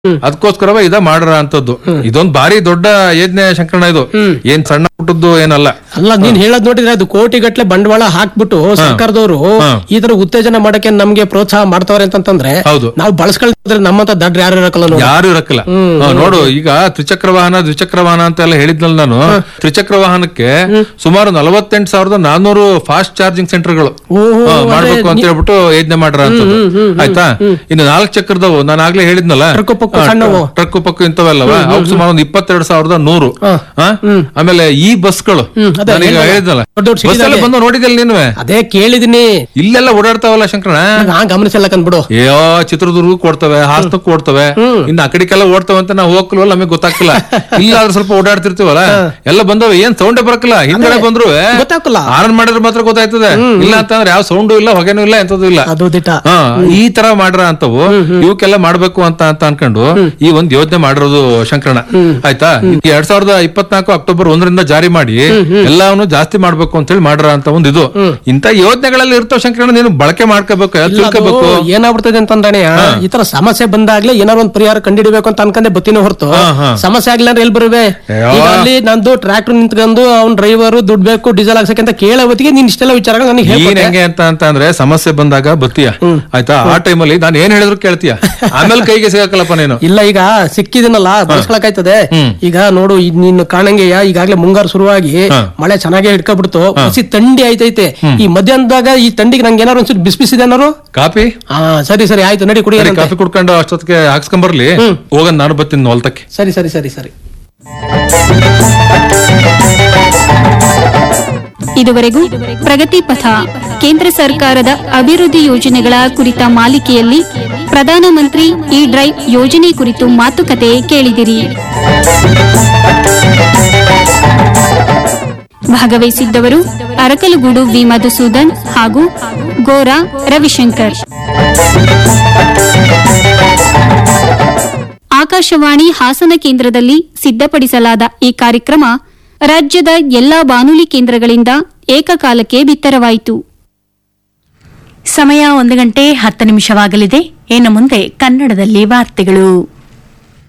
ಅದಕ್ಕೋಸ್ಕರವೇ ಇದ ಮಾಡ್ರ ಅಂತದ್ದು ಇದೊಂದ್ ಭಾರಿ ದೊಡ್ಡ ಯೋಜನೆ ಶಂಕರಣ ಇದು ಏನ್ ಸಣ್ಣ ಪುಟ್ಟದ್ದು ಏನಲ್ಲ ಅಲ್ಲ ನೀನ್ ಹೇಳದ್ ನೋಡಿದ್ರೆ ಅದು ಕೋಟಿ ಗಟ್ಲೆ ಬಂಡವಾಳ ಹಾಕ್ಬಿಟ್ಟು ಸರ್ಕಾರದವರು ಈ ತರ ಉತ್ತೇಜನ ಮಾಡಕ್ಕೆ ನಮ್ಗೆ ಪ್ರೋತ್ಸಾಹ ಮಾಡ್ತಾವ್ರೆ ಅಂತಂದ್ರೆ ಹೌದು. ನಾವು ಬಳಸ್ಕೊಳ್ತಿದ್ರೆ ನಮ್ಮಂತ ದಡ್ಡ ಯಾರು ಇರಕಲ್ಲ ನೋಡಿ ಯಾರು ಇರಕ್ಕಿಲ್ಲ ಹಾ, ನೋಡು ಈಗ ತ್ರಿಚಕ್ರ ವಾಹನ ದ್ವಿಚಕ್ರ ವಾಹನ ಅಂತ ಎಲ್ಲ ಹೇಳಿದ್ನಲ್ಲ ನಾನು ತ್ರಿಚಕ್ರ ವಾಹನಕ್ಕೆ ಸುಮಾರು ನಲವತ್ತೆಂಟು ಸಾವಿರದ ನಾನೂರು ಫಾಸ್ಟ್ ಚಾರ್ಜಿಂಗ್ ಸೆಂಟರ್ಗಳು ಓಹೋ, ಮಾಡ್ಬೇಕು ಅಂತ ಹೇಳ್ಬಿಟ್ಟು ಯೋಜನೆ ಮಾಡ್ರ ಅಂತದ್ದು ಆಯ್ತಾ ಇನ್ನು ನಾಲ್ಕು ಚಕ್ರದವು ನಾನು ಆಗ್ಲೇ ಹೇಳಿದ್ನಲ್ಲ ಟ್ರಕ್ಕು ಪಕ್ಕು ಸಣ್ಣವು. ಟ್ರಕ್ ಪಕ್ಕು ಇಂಥವೆಲ್ಲವ ಅವ್ಕೆ ಸುಮಾರು ಒಂದು ಇಪ್ಪತ್ತೆರಡು ಸಾವಿರದ ನೂರು ಹಾ? ಆಮೇಲೆ ಈ ಬಸ್ಗಳು ಅದೇ ನಾನೀಗ ಹೇಳಿದ್ನಲ್ಲ. ಹೇಳಿದ್ನಲ್ಲ ದೊಡ್ಡ ದೊಡ್ಡ ಬಸ್ ಎಲ್ಲ ಸಿಟಿದಾಗೆ. ಬಂದು ನೋಡಿದಿಲ್ಲ ನೀನು ಅದೇ ಕೇಳಿದೀನಿ ಇಲ್ಲೆಲ್ಲ ಓಡಾಡ್ತಾವಲ್ಲ ಶಂಕರಣ ನಾ ಗಮನಿಸಲ್ಲ ಕಂದ್ಬಿಡು ಅಯ್ಯೋ ಚಿತ್ರದುರ್ಗ ಕೊಡ್ತವೆ ಹಾಸನಕ್ಕೂ ಕೊಡ್ತವೆ ಇನ್ನು ಆ ಕಡೆಗೆಲ್ಲ ಓಡ್ತವೆ ಅಂತ ನಾವು ಹೋಗ್ಲವಲ್ಲ ನಮಗೆ ಗೊತ್ತಾಗ್ತಿಲ್ಲ ಇಲ್ಲ ಆದ್ರೆ ಸ್ವಲ್ಪ ಓಡಾಡ್ತಿರ್ತೀವಲ್ಲ ಎಲ್ಲ ಬಂದವೆ ಏನ್ ಸೌಂಡೇ ಬರಕಿಲ್ಲ ಹಿಂದ್ಗಡೆ ಬಂದ್ರು ಗೊತ್ತಾಗ್ತಿಲ್ಲ. ಆರನ್ ಮಾಡಿದ್ರೆ ಮಾತ್ರ ಗೊತ್ತಾಯ್ತದೆ ಇಲ್ಲ ಅಂತಂದ್ರೆ ಯಾವ ಸೌಂಡು ಇಲ್ಲ ಹೊಗೆನೂ ಇಲ್ಲ ಎಂತದೂ ಇಲ್ಲ ಅದು ದಿಟ ಹಾ ಈ ತರ ಮಾಡ್ರ ಅಂತವು ಇವಕ್ಕೆಲ್ಲ ಮಾಡ್ಬೇಕು ಅಂತ ಅಂತ ಅನ್ಕೊಂಡು ಈ ಒಂದ್ ಯೋಜನೆ ಮಾಡಿರೋದು ಶಂಕರಣ ಆಯ್ತಾ ಇದು ಎರಡ್ ಸಾವಿರದ ಇಪ್ಪತ್ನಾಲ್ಕು ಅಕ್ಟೋಬರ್ ಒಂದರಿಂದ ಜಾರಿ ಮಾಡಿ ಎಲ್ಲಾನು ಜಾಸ್ತಿ ಮಾಡ್ಬೇಕು ಅಂತ ಹೇಳಿ ಮಾಡ್ರ ಅಂತ ಒಂದ್ ಇದು ಇಂತ ಯೋಜನೆಗಳಲ್ಲಿ ಇರ್ತಾವ ಶಂಕರಣ ನೀನು ಬಳಕೆ ಮಾಡ್ಕೋಬೇಕು ಇಲ್ಲ, ಅದು ತಿಳ್ಕೋಬೇಕು ಏನಾಗ್ಬಿಡ್ತದೆ ಅಂತಂದ್ರೆ ಈ ತರ ಸಮಸ್ಯೆ ಬಂದಾಗ್ಲೇ ಏನಾರು ಒಂದ್ ಪರಿಹಾರ ಕಂಡಿಡಿಬೇಕು ಅಂತ ಅನ್ಕೊಂಡೆ ಬತ್ತೀನಿ ಹೊರತು ಹಾ, ಹಾ. ಸಮಸ್ಯೆ ಆಗ್ಲಿಲ್ಲ ಅಂದ್ರೆ ಎಲ್ಲಿ ಬರುವೆ ಅಯ್ಯೋ. ಈಗ ಅಲ್ಲಿ ನಂದು ಟ್ರ್ಯಾಕ್ಟರ್ ನಿಂತ್ಕೊಂಡು ಅವ್ನ್ ಡ್ರೈವರ್ ದುಡ್ಡು ಬೇಕು ಡೀಸೆಲ್ ಹಾಕ್ಸಕ್ಕೆ ಅಂತ ಕೇಳೋ ಹೊತ್ತಿಗೆ ನೀನ್ ಇಷ್ಟೆಲ್ಲ ವಿಚಾರಗಳು ನನಗೆ ನೀನ್ ಹೇಳ್ಕೊಟ್ಟೆ ಹೆಂಗೆ ಅಂತ ಅಂತ ಅಂದ್ರೆ ಸಮಸ್ಯೆ ಬಂದಾಗ ಬತ್ತೀಯ ಆಯ್ತಾ ಆ ಟೈಮಲ್ಲಿ ನಾನು ಏನ್ ಹೇಳಿದ್ರು ಕೇಳ್ತೀಯ ಆಮೇಲೆ ಕೈಗೆ ಸಿಗಕ್ಕಲ್ಲಪ್ಪ ನೀನು ಇಲ್ಲ ಈಗ ಸಿಕ್ಕಿದಿನಲ್ಲ ಬಳಸ್ಕೊಳಕಾಯ್ತದೆ ಈಗ ನೋಡು ಇದ್ ನೀನು ಕಾಣಂಗೆಯ ಈಗಾಗ್ಲೇ ಮುಂಗಾರು ಶುರುವಾಗಿ ಮಳೆ ಚೆನ್ನಾಗಿ ಹಿಡ್ಕೊಬಿಡ್ತು ಹಸಿ ತಂಡಿ ಆಯ್ತೈತೆ ಈ ಮಧ್ಯಾಹ್ನದಾಗ ಈ ತಂಡಿಗೆ ನಂಗೆ ಏನಾರು ಒಂಚೂರು ಬಿಸಿ ಬಿಸಿದೆ ಏನಾರು ಕಾಪಿ ಹಾ ಸರಿ ಸರಿ ಆಯ್ತು ನಡಿ ಕುಡಿ ಸರಿ, ಕಾಫಿ ಕುಡ್ಕೊಂಡು ಅಷ್ಟೊತ್ತಿಗೆ ಹಾಕ್ಸ್ಕೊಂಬರ್ಲಿ ಹೋಗನ್ ನಾನು ಬರ್ತೀನಿ ಹೊಲ್ತಕ್ಕೆ ಸರಿ ಸರಿ ಸರಿ ಸರಿ ಇದುವರೆಗೂ ಪ್ರಗತಿ ಪಥ ಕೇಂದ್ರ ಸರ್ಕಾರದ ಅಭಿವೃದ್ಧಿ ಯೋಜನೆಗಳ ಕುರಿತ ಮಾಲಿಕೆಯಲ್ಲಿ ಪ್ರಧಾನಮಂತ್ರಿ ಇ ಡ್ರೈವ್ ಯೋಜನೆ ಕುರಿತು ಮಾತುಕತೆ ಕೇಳಿದಿರಿ ಭಾಗವಹಿಸಿದ್ದವರು ಅರಕಲಗೂಡು ವಿ ಮಧುಸೂದನ್ ಹಾಗೂ ಗೋರಾ ರವಿಶಂಕರ್ ಆಕಾಶವಾಣಿ ಹಾಸನ ಕೇಂದ್ರದಲ್ಲಿ ಸಿದ್ಧಪಡಿಸಲಾದ ಈ ಕಾರ್ಯಕ್ರಮ ರಾಜ್ಯದ ಎಲ್ಲಾ ಬಾನುಲಿ ಕೇಂದ್ರಗಳಿಂದ ಏಕಕಾಲಕ್ಕೆ ಬಿತ್ತರವಾಯಿತು ಸಮಯ ಒಂದು ಗಂಟೆ ಹತ್ತು ನಿಮಿಷವಾಗಲಿದೆ ಇನ್ನು ಮುಂದೆ ಕನ್ನಡದಲ್ಲಿ ವಾರ್ತೆಗಳು